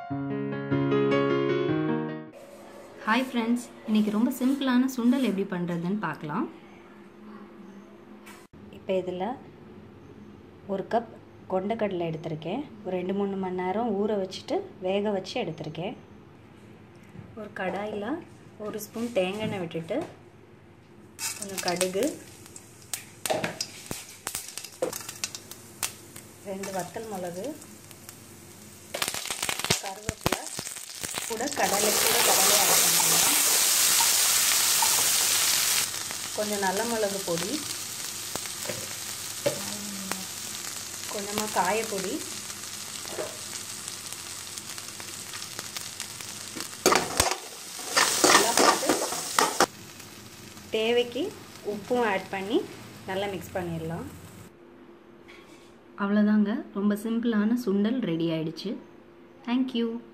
hi friends இன்றைக்கி ரொம்ப சிம்பிளான சுண்டல் எப்படி பண்ணுறதுன்னு பார்க்கலாம் இப்போ இதில் ஒரு கப் கொண்டக்கடலை எடுத்திருக்கேன் ஒரு ரெண்டு மூணு மணி நேரம் ஊற வச்சுட்டு வேக வச்சு எடுத்திருக்கேன் ஒரு கடாயில் ஒரு ஸ்பூன் தேங்காய் எண்ணெய் விட்டுட்டு கொஞ்சம் கடுகு ரெண்டு வத்தல் மிளகு கருவேப்பிலை கூட கடலை கூட கடலை ஆட் பண்ணிக்கலாம் கொஞ்சம் நல்ல மிளகு பொடி கொஞ்சமாக காயப்பொடி எல்லாம் போட்டு தேவைக்கு உப்பும் ஆட் பண்ணி நல்லா மிக்ஸ் பண்ணிடலாம் அவ்வளோதாங்க ரொம்ப சிம்பிளான சுண்டல் ரெடி ஆயிடுச்சு தேங்க்யூ